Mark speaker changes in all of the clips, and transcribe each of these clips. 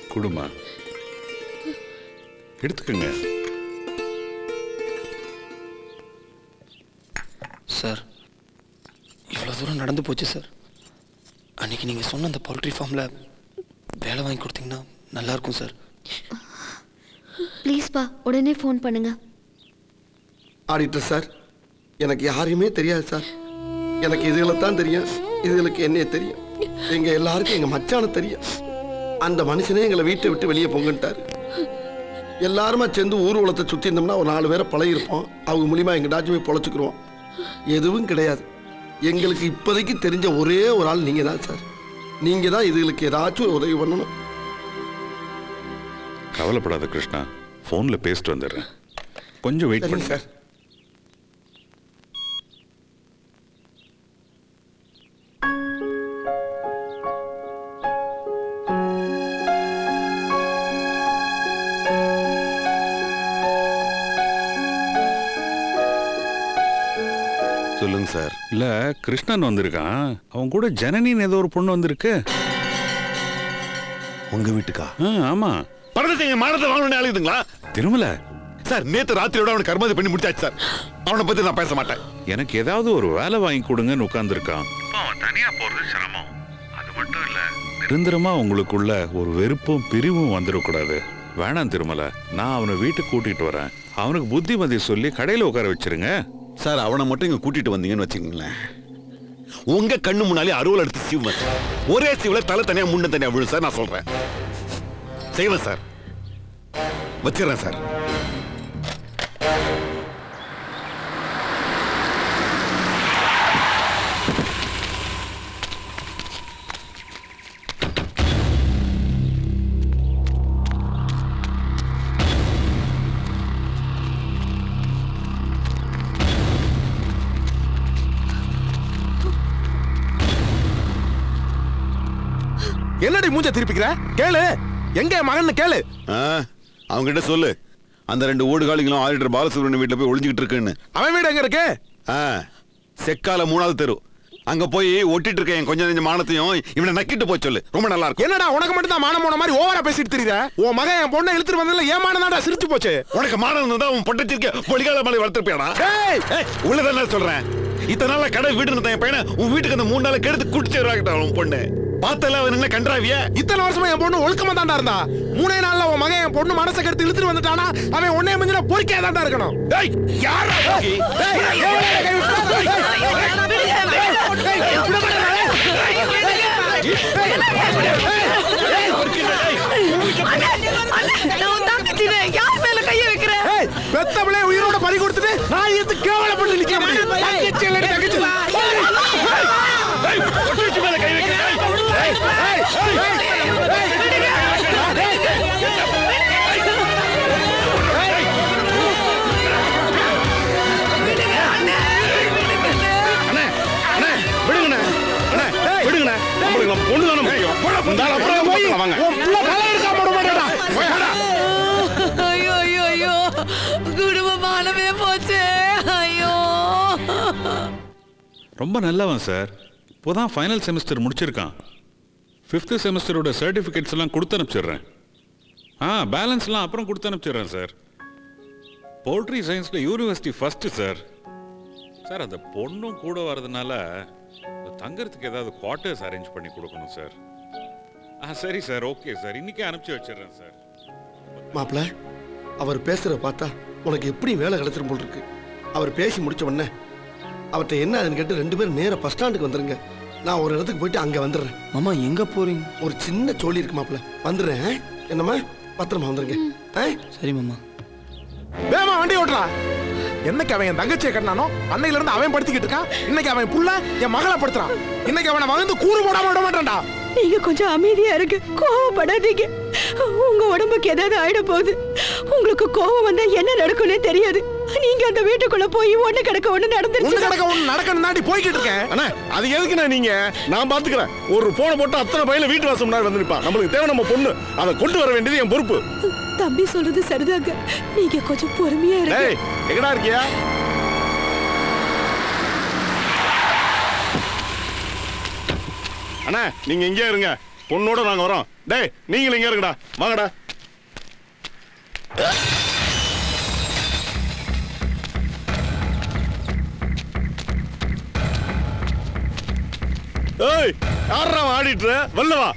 Speaker 1: குடுமா எடுத்துக்கங்க
Speaker 2: சார் இவ்வளோ தூரம் நடந்து போச்சு சார் அன்னைக்கு நீங்கள் சொன்ன அந்த பவுல்ட்ரி ஃபார்மில் வேலை வாங்கி கொடுத்தீங்கன்னா நல்லா இருக்கும் சார்
Speaker 3: ப்ளீஸ்ப்பா உடனே ஃபோன் பண்ணுங்க
Speaker 4: ஆடிட்டர் சார் எனக்கு யாரையுமே தெரியாது சார் எனக்கு இதுகளை தான் தெரியும் இதுகளுக்கு என்னைய தெரியும் எங்க எல்லாருக்கும் எங்க மச்சான தெரியும் அந்த மனுஷனே எங்களை வீட்டை விட்டு வெளியே பொங்குன்ட்டாரு எல்லாருமா சேர்ந்து ஊர் உலகத்தை சுற்றி இருந்தோம்னா ஒரு நாலு பேரை பழகிருப்போம் அவங்க மூலியமா எங்கிட்டாச்சும் போய் பொழைச்சிக்கிறோம் எதுவும் கிடையாது எங்களுக்கு இப்போதைக்கு தெரிஞ்ச ஒரே ஒரு ஆள் நீங்க தான் சார் நீங்க தான் இதுகளுக்கு ஏதாச்சும் ஒரு உதவி பண்ணணும்
Speaker 1: கவலைப்படாத கிருஷ்ணா ஃபோன்ல பேசிட்டு வந்துடுறேன் கொஞ்சம் வெயிட்
Speaker 4: சரிங்க
Speaker 1: பண்ணுங்க
Speaker 4: சார்
Speaker 5: சொல்லுங்க சார்
Speaker 1: இல்ல கிருஷ்ணன் வந்திருக்கான் அவன் கூட ஜனனின்னு ஏதோ ஒரு பொண்ணு வந்திருக்கு
Speaker 5: உங்க வீட்டுக்கா
Speaker 1: ஆ, ஆமா
Speaker 5: பணத்தை எங்க மானத்தை வாங்கணும்னு அழுதுங்களா
Speaker 1: திருமல
Speaker 5: சார் நேத்து ராத்திரியோட அவனுக்கு கர்மாதி பண்ணி முடிச்சாச்சு சார் அவனை பத்தி நான் பேச மாட்டேன்
Speaker 1: எனக்கு ஏதாவது ஒரு வேலை வாங்கி கொடுங்கன்னு உட்கார்ந்துருக்கான் அவன் தனியா போறது சிரமம் அது மட்டும் இல்ல நிரந்தரமா உங்களுக்குள்ள ஒரு வெறுப்பும் பிரிவும் வந்துடக்கூடாது வேணாம் திருமல நான் அவனை வீட்டுக்கு கூட்டிட்டு வரேன் அவனுக்கு புத்திமதி சொல்லி கடையில உட்கார வச்சிருங்க
Speaker 5: சார் அவனை மட்டும் இங்க கூட்டிட்டு வந்தீங்கன்னு வச்சுக்கோங்களேன் உங்க கண்ணு முன்னாலே அருவல் எடுத்து சீவுவேன் சார் ஒரே சீவுல தலை தனியா முன்ன தனியா விழும் சார் நான் சொல்றேன் செய்வேன் சார் வச்சிடறேன் சார்
Speaker 6: என்னடி மூஞ்ச திருப்பிக்கிற கேளு எங்க என் மகன் கேளு
Speaker 5: அவங்க கிட்ட சொல்லு அந்த ரெண்டு ஓடுகாலிகளும் ஆடிட்டர் பாலசுப்ரமணியம் வீட்டுல போய் ஒளிஞ்சுக்கிட்டு இருக்குன்னு
Speaker 6: அவன் வீடு எங்க இருக்கு
Speaker 5: ஆ, செக்கால மூணாவது தெரு அங்க போய் ஒட்டிட்டு இருக்க என் கொஞ்சம் நெஞ்ச மானத்தையும் இவனை நக்கிட்டு போய் சொல்லு ரொம்ப நல்லா இருக்கும்
Speaker 6: என்னடா உனக்கு மட்டும் தான் மானம் போன மாதிரி ஓவரா பேசிட்டு தெரியுற உன் மகன் என் பொண்ணை இழுத்துட்டு வந்ததுல ஏன் மானம் சிரிச்சு போச்சு
Speaker 5: உனக்கு மானம் இருந்தா உன் பொட்டச்சிருக்க பொலிகால மலை வளர்த்துருப்பியாடா
Speaker 6: ஏய்
Speaker 5: உள்ளதான் சொல்றேன் இத்தனை நாளா கடை வீடு இருந்த என் பையனை உன் வீட்டுக்கு அந்த மூணு நாள் கெடுத்து குடிச்சிருவாக்கிட்ட உன் பொண்ணு பார்த்தல அவன் என்ன கன்றாவிய
Speaker 6: இத்தனை வருஷமா என் பொண்ணு ஒழுக்கமா தான்டா இருந்தா மூணே நாள்ல உன் மகன் என் பொண்ணு மனசை கெடுத்து இழுத்துட்டு வந்துட்டானா அவன் உன்னைய மிஞ்சின பொறுக்கையா தான்டா இருக்கணும்
Speaker 5: ஏய் யாரா நீ?
Speaker 6: ஏய், எவன்டா கை விட்டா? ஏய், பெத்தவளே உயிரோட பறி கொடுத்துட்டு நான் எடுத்து கேவலப்பட்டு நிக்க முடியும் தங்கச்சி இல்லடி, தங்கச்சி.
Speaker 5: ஏய், பொட்டச்சி மேல கை வைக்க. ஏய், ஏய், ஏய், ஏய், ஏய்.
Speaker 6: அண்ணே, அண்ணே, விடுங்கண்ணே. அண்ணே, விடுங்கண்ணே. நம்மளுக்கு நம்ம பொண்ணு தானே முக்கியம். இந்தால அப்புறம் போய் உன் புள்ள தலை எடுக்காம விட மாட்டேடா. போய் வாடா.
Speaker 7: ஐயோ ஐயோ ஐயோ குடும்பமானவே போச்சே ஐயோ
Speaker 1: ரொம்ப நல்லவன் சார் இப்போதான் ஃபைனல் செமஸ்டர் முடிச்சிருக்கான் ஃபிஃப்த்து செமஸ்டரோட சர்டிஃபிகேட்ஸ் எல்லாம் கொடுத்து அனுப்பிச்சிடுறேன் ஆ பேலன்ஸ்லாம் அப்புறம் கொடுத்து அனுப்பிச்சிடுறேன் சார் போல்ட்ரி சயின்ஸில் யூனிவர்சிட்டி ஃபஸ்ட்டு சார் சார் அந்த பொண்ணும் கூட வர்றதுனால தங்கறதுக்கு ஏதாவது குவார்ட்டர்ஸ் அரேஞ்ச் பண்ணி கொடுக்கணும் சார் ஆ சரி சார் ஓகே சார் இன்னைக்கே அனுப்பிச்சி வச்சிடுறேன் சார்
Speaker 4: மாப்பிள அவர் பேசுறத பார்த்தா உனக்கு எப்படி வேலை கிடைச்சிரும் போல் இருக்கு அவர் பேசி முடிச்ச உடனே அவர்கிட்ட என்ன அதுன்னு கேட்டு ரெண்டு பேரும் நேரா பஸ் ஸ்டாண்டுக்கு வந்துருங்க நான் ஒரு இடத்துக்கு போயிட்டு அங்க வந்துடுறேன்
Speaker 2: மாமா எங்க போறீங்க
Speaker 4: ஒரு சின்ன சோழி இருக்கு மாப்பிள வந்துடுறேன் ஆ? என்னம்மா பத்திரமா வந்துருங்க ஆ?
Speaker 2: சரி மாமா
Speaker 6: வேகமா வண்டி ஓட்டுறா என்னைக்கு அவன் என் தங்கச்சியை கட்டினானோ அன்னையில இருந்து அவன் படுத்திக்கிட்டு இருக்கான் இன்னைக்கு அவன் புள்ள என் மகளை படுத்துறான் இன்னைக்கு அவனை வந்து கூறு போடாம விட மாட்டான்டா
Speaker 7: நீங்க கொஞ்சம் அமைதியா இருக்கு கோவப்படாதீங்க உங்க உடம்புக்கு ஏதாவது ஆயிட போகுது உங்களுக்கு கோவம் வந்தா என்ன நடக்கும்னே தெரியாது நீங்க அந்த வீட்டுக்குள்ள போய் ஒண்ணு கிடக்க ஒண்ணு
Speaker 6: ஒண்ணு
Speaker 7: நடந்துருச்சு
Speaker 6: கிடக்க ஒண்ணு நடக்கணும் தாண்டி போய்கிட்டு இருக்கேன்
Speaker 8: அண்ணா அது எதுக்குண்ணா நீங்க நான் பாத்துக்கிறேன் ஒரு போனை போட்டு அத்தனை பையில வீட்டு வாசல் முன்னாடி வந்து நிப்பான் நம்மளுக்கு தேவை நம்ம பொண்ணு அதை கொண்டு வர வேண்டியது என் பொறுப்பு
Speaker 7: தம்பி சொல்றது சரிதாங்க நீங்க கொஞ்சம் பொறுமையா இருங்க
Speaker 8: டேய் எங்கடா இருக்கியா அண்ணா நீங்க இங்கே இருங்க பொண்ணோட நாங்க வரோம் டேய் நீங்களும் இங்க இருங்கடா வாங்கடா ஏய் யாரா ஆடிட்டு வெளில வா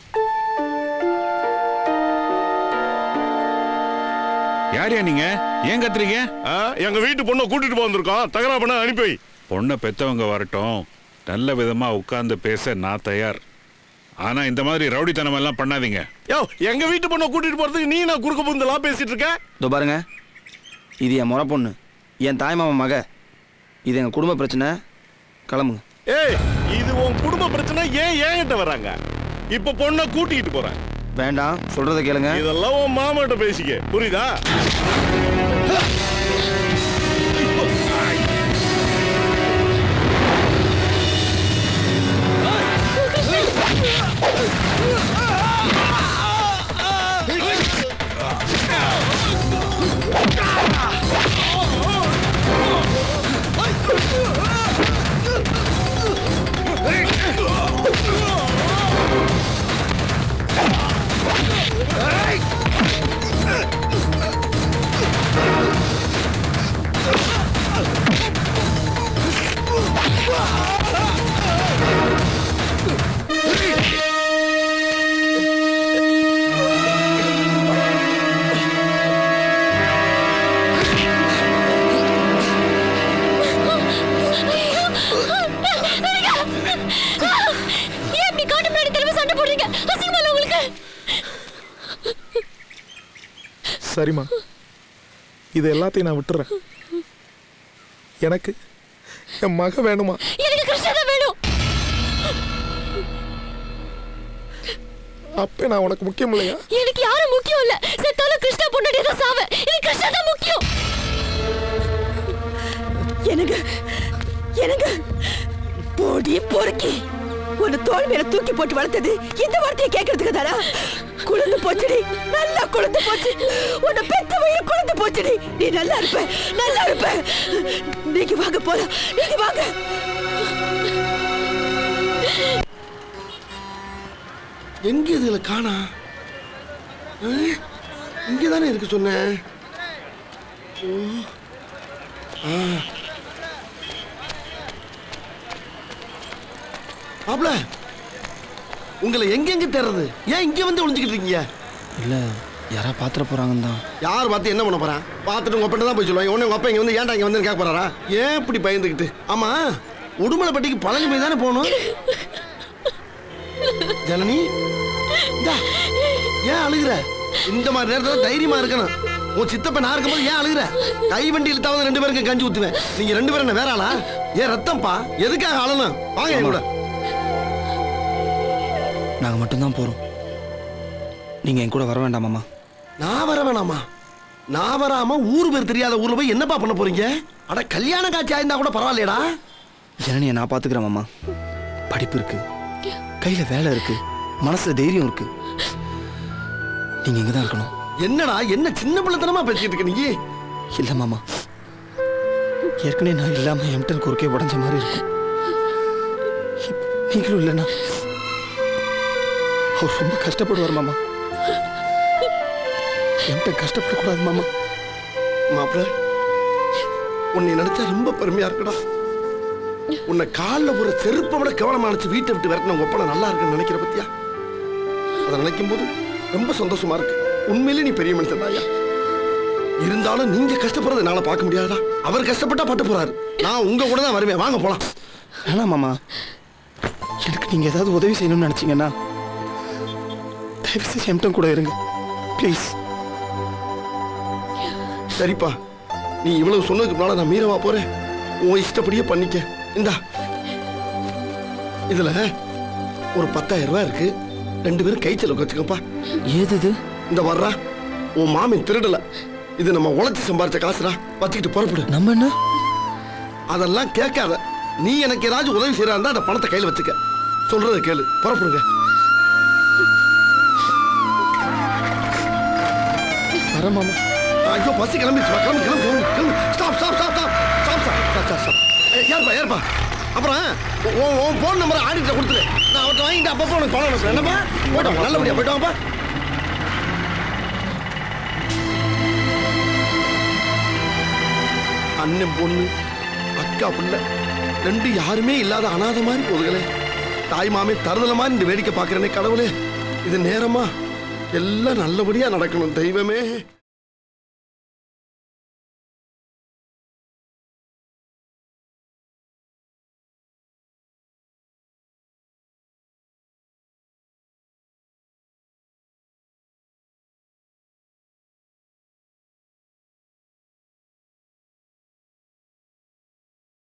Speaker 1: யாரையா நீங்க ஏன் கத்துறீங்க
Speaker 8: ஆ, எங்க வீட்டு பொண்ணை கூட்டிட்டு போக வந்திருக்கோம் தகரா பண்ண அனுப்பி வை.
Speaker 1: பொண்ணை பெத்தவங்க வரட்டும் நல்ல விதமா உட்கார்ந்து பேச நான் தயார் ஆனா இந்த மாதிரி ரவுடித்தனம் எல்லாம் பண்ணாதீங்க
Speaker 8: யோ எங்க வீட்டு பொண்ணை கூட்டிட்டு போறதுக்கு நீ நான் குறுக்க புந்தலாம் பேசிட்டு இருக்க
Speaker 2: இதோ பாருங்க இது என் முறை பொண்ணு என் தாய்மாமன் மக இது எங்கள் குடும்ப பிரச்சனை கிளம்புங்க
Speaker 8: ஏய் இது உன் குடும்ப பிரச்சனை ஏன் என்கிட்ட வராங்க இப்ப பொண்ணை கூட்டிட்டு போறேன்
Speaker 2: வேண்டாம் சொல்கிறத கேளுங்க
Speaker 8: இதெல்லாம் உன் மாமாட்ட பேசிக்க புரியுதா
Speaker 3: ஏன் இப்படி காட்டு முன்னாடி திரும்ப சண்டை போடுறீங்க அசிங்கமா இல்ல உங்களுக்கு
Speaker 6: சரிம்மா இது எல்லாத்தையும் நான் விட்டுறேன் எனக்கு என் மக வேணுமா
Speaker 3: எனக்கு கிருஷ்ணா தான் வேணும்
Speaker 6: அப்பே நான் உனக்கு முக்கியம் இல்லையா
Speaker 3: எனக்கு யாரும் முக்கியம் இல்ல செத்தாலும் கிருஷ்ணா பொண்ணாடி தான் சாவேன் எனக்கு கிருஷ்ணா தான் முக்கியம்
Speaker 7: எனக்கு எனக்கு போடி பொறுக்கி உன்னை தோல் மேல தூக்கி போட்டு வளர்த்தது இந்த வார்த்தையை கேட்கறதுக்கு தானா குழந்து போச்சுடி நல்லா குழந்து போச்சு உன்னை பெத்த வயிறு குழந்து போச்சுடி நீ நல்லா இருப்ப நல்லா இருப்ப நீங்க வாங்க போலாம் நீங்க வாங்க
Speaker 4: எங்க இதுல காணா இங்கே தானே இருக்கு சொன்னேன் ஓ. ஆ. மாப்ள உங்களை எங்கெங்க தேடுறது ஏன் இங்க வந்து ஒளிஞ்சுக்கிட்டு இருக்கீங்க
Speaker 2: இல்லை யாரா பாத்திர போகிறாங்கன்னு தான்
Speaker 4: யார் பார்த்து என்ன பண்ண போறான் பார்த்துட்டு உங்க அப்பா தான் போய் சொல்லுவாங்க உடனே உங்க அப்பா இங்க வந்து ஏன்டா இங்க வந்து கேட்க போறாரா ஏன் இப்படி பயந்துக்கிட்டு ஆமா உடுமலைப்பட்டிக்கு பழனி போய் தானே போகணும் ஜனனி இந்தா, ஏன் அழுகுற இந்த மாதிரி நேரத்துல தைரியமா இருக்கணும் உன் சித்தப்ப நான் இருக்கும்போது ஏன் அழுகுற கை வண்டியில் தவிர ரெண்டு பேருக்கு கஞ்சி ஊத்துவேன் நீங்க ரெண்டு பேரும் என்ன வேற ஆளா ஏன் ரத்தம்ப்பா எதுக்காக அழணும் வாங்க என் கூட
Speaker 2: நாங்கள் மட்டும்தான் போகிறோம் நீங்கள் என் கூட வர வேண்டாம் மாமா
Speaker 4: நான் வர வேணாமா நான் வராம ஊர் பேர் தெரியாத ஊர்ல போய் என்னப்பா பண்ண போறீங்க அட கல்யாண காட்சி ஆயிருந்தா கூட பரவாயில்லையடா
Speaker 2: ஜனனியை நான் பார்த்துக்கிறேன் மாமா படிப்பு இருக்கு கையில் வேலை இருக்கு மனசில் தைரியம் இருக்கு நீங்கள் இங்கே தான் இருக்கணும்
Speaker 4: என்னடா என்ன சின்ன பிள்ளைத்தனமா பேசிட்டு இருக்க நீ
Speaker 2: இல்லை மாமா ஏற்கனவே நான் இல்லாமல் என்கிட்ட குறுக்கே உடஞ்ச மாதிரி இருக்கும் இப்ப நீங்களும் இல்லைன்னா அவர் ரொம்ப கஷ்டப்படுவார் மாமா என்கிட்ட கஷ்டப்படக்கூடாது மாமா
Speaker 4: மாப்பிள்ள உன்னை நினைச்சா ரொம்ப பெருமையா இருக்குடா உன்னை காலில் ஒரு செருப்பை விட கவனமா நினைச்சு வீட்டை விட்டு விரட்டின உங்க ஒப்பனை நல்லா இருக்குன்னு நினைக்கிற பத்தியா அதை நினைக்கும் போது ரொம்ப சந்தோஷமா இருக்கு உண்மையிலே நீ பெரிய மனுஷன் ஐயா இருந்தாலும் நீங்க கஷ்டப்படுறத என்னால பார்க்க முடியாதா அவர் கஷ்டப்பட்டா பட்டு போறாரு நான் உங்க கூட தான் வருவேன் வாங்க போலாம்
Speaker 2: வேணாம் மாமா எனக்கு நீங்கள் ஏதாவது உதவி செய்யணும்னு நினச்சிங்கன்னா தயவு செஞ்சு என்கிட்ட கூட இருங்க ப்ளீஸ்
Speaker 4: சரிப்பா நீ இவ்வளவு சொன்னதுக்கு முன்னால நான் மீறவா போறேன் உன் இஷ்டப்படியே பண்ணிக்க இந்தா இதுல ஒரு பத்தாயிரம் ரூபாய் இருக்கு ரெண்டு பேரும் கை செலவுக்கு வச்சுக்கப்பா
Speaker 2: ஏது இது
Speaker 4: இந்த வர்றா உன் மாமன் திருடல இது நம்ம உழைச்சி சம்பாரிச்ச காசுடா வச்சுக்கிட்டு புறப்படு
Speaker 2: நம்ம என்ன
Speaker 4: அதெல்லாம் கேட்காத நீ எனக்கு ஏதாச்சும் உதவி செய்யறா இருந்தா அந்த பணத்தை கையில் வச்சுக்க சொல்றத கேளு புறப்படுங்க
Speaker 2: வர மாமா
Speaker 4: ஐயோ பஸ் கிளம்பிடுச்சு கிளம்பி கிளம்பி கிளம்பி கிளம்பி stop stop stop stop stop stop stop stop ஏறுப்பா ஏறுப்பா அப்புறம் உன் உன் ஃபோன் நம்பரை ஆடிட்ட கொடுத்துரு நான் அவர்கிட்ட வாங்கிட்டு அப்பப்போ உனக்கு பணம் அனுப்புறேன் என்னப்பா போயிட்டு வாங்க நல்லபடியா போயிட்டு வாங்கப்பா அண்ணன் பொண்ணு அக்கா பிள்ளை ரெண்டு யாருமே இல்லாத அனாதை மாதிரி போதுகளே தாய் மாமே தருதல மாதிரி இந்த வேடிக்கை பார்க்குறேனே கடவுளே இது நேரமா எல்லாம் நல்லபடியா நடக்கணும் தெய்வமே